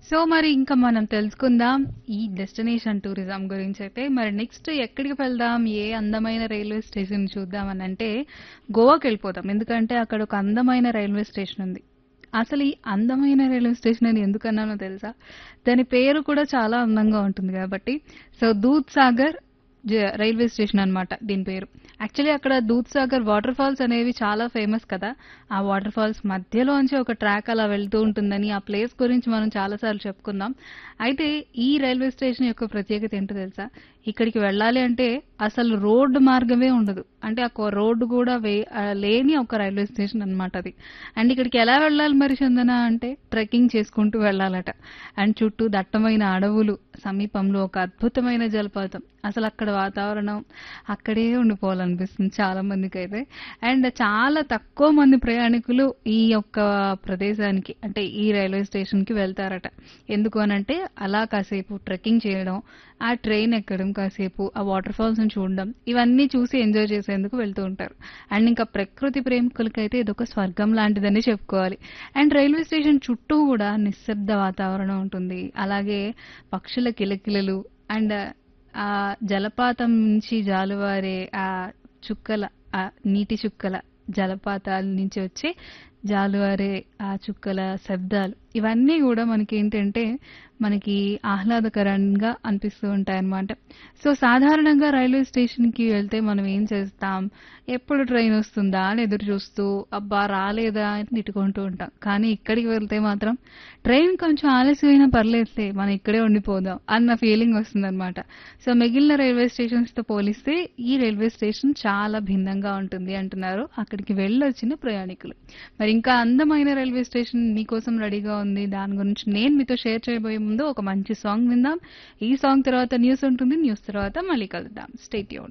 so మరి ఇంకా మనం తెలుసుకుందాం ఈ డెస్టినేషన్ టూరిజం గురించి అయితే మరి నెక్స్ట్ ఎక్కడికి వెళ్దాం ఏ అందమైన రైల్వే స్టేషన్ చూద్దాం అని అంటే గోవాకి వెళ్ళిపోదాం ఎందుకంటే అక్కడ ఒక అందమైన రైల్వే స్టేషన్ ఉంది అసలు ఈ అందమైన రైల్వే స్టేషన్ అని ఎందుకన్నానో తెలుసా దాని పేరు కూడా చాలా అందంగా ఉంటుంది కాబట్టి సో దూద్ సాగర్ జ- రైల్వే స్టేషన్ అన్నమాట దీని పేరు యాక్చువల్లీ అక్కడ దూద్ సాగర్ వాటర్ ఫాల్స్ అనేవి చాలా ఫేమస్ కదా ఆ వాటర్ ఫాల్స్ మధ్యలోంచి ఒక ట్రాక్ అలా వెళ్తూ ఉంటుందని ఆ ప్లేస్ గురించి మనం చాలాసార్లు చెప్పుకుందాం అయితే ఈ రైల్వే స్టేషన్ యొక్క ప్రత్యేకత ఏంటో తెలుసా ఇక్కడికి వెళ్ళాలి అంటే అసలు రోడ్డు మార్గమే ఉండదు అంటే ఆ రోడ్డు కూడా వే ఆ, లేని ఒక రైల్వే స్టేషన్ అన్నమాట అది అండ్ ఇక్కడికి ఎలా వెళ్ళాలి మరి చందన అంటే ట్రెక్కింగ్ చేసుకుంటూ వెళ్ళాలట అండ్ చుట్టూ దట్టమైన అడవులు సమీపంలో ఒక అద్భుతమైన జలపాతం అసలు అక్కడ వాతావరణం అక్కడే ఉండిపోవాలనిపిస్తుంది చాలా మందికి అయితే అండ్ చాలా తక్కువ మంది ప్రయాణికులు ఈ యొక్క ప్రదేశానికి అంటే ఈ రైల్వే స్టేషన్ కి వెళ్తారట ఎందుకు అనంటే అలా కాసేపు ట్రెక్కింగ్ చేయడం ఆ ట్రైన్ ఎక్కడం కాసేపు ఆ వాటర్ ఫాల్స్ ని చూడడం ఇవన్నీ చూసి ఎంజాయ్ చేసేందుకు వెళ్తూ ఉంటారు అండ్ ఇంకా ప్రకృతి ప్రేమికులకైతే ఇదొక స్వర్గం లాంటిదని చెప్పుకోవాలి అండ్ రైల్వే స్టేషన్ చుట్టూ కూడా నిశ్శబ్ద వాతావరణం ఉంటుంది అలాగే పక్షుల కిలకిలలు అండ్ ఆ జలపాతం నుంచి జాలువారే ఆ చుక్కల ఆ నీటి చుక్కల జలపాతాల నుంచి వచ్చే జాలువారే ఆ చుక్కల శబ్దాలు ఇవన్నీ కూడా మనకి ఏంటంటే మనకి ఆహ్లాదకరంగా అనిపిస్తూ ఉంటాయి అన్నమాట సో సాధారణంగా రైల్వే స్టేషన్ కి వెళ్తే మనం ఏం చేస్తాం ఎప్పుడు ట్రైన్ వస్తుందా అని ఎదురు చూస్తూ అబ్బా రాలేదా అని తిట్టుకుంటూ ఉంటాం కానీ ఇక్కడికి వెళ్తే మాత్రం ట్రైన్ కొంచెం ఆలస్యమైనా పర్లేదులే మనం ఇక్కడే ఉండిపోదాం అన్న ఫీలింగ్ వస్తుందన్నమాట సో మిగిలిన రైల్వే స్టేషన్స్ తో పోలిస్తే ఈ రైల్వే స్టేషన్ చాలా భిన్నంగా ఉంటుంది అంటున్నారు అక్కడికి వెళ్ళొచ్చిన ప్రయాణికులు మరి ఇంకా అందమైన రైల్వే స్టేషన్ మీకోసం రెడీగా ఉంది దాని గురించి నేను మీతో షేర్ చేయబోయే ముందు ఒక మంచి సాంగ్ విందాం ఈ సాంగ్ తర్వాత న్యూస్ ఉంటుంది న్యూస్ తర్వాత మళ్ళీ కలుద్దాం స్టేట్ యూన్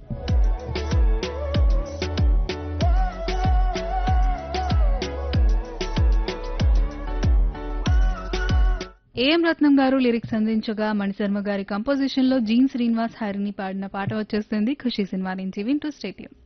ఏఎం రత్నం గారు లిరిక్స్ అందించగా మణిశర్మ గారి కంపోజిషన్ లో జీన్ శ్రీనివాస్ హరిని పాడిన పాట వచ్చేస్తుంది ఖుషి సినిమా నుంచి వింటూ స్టేడియం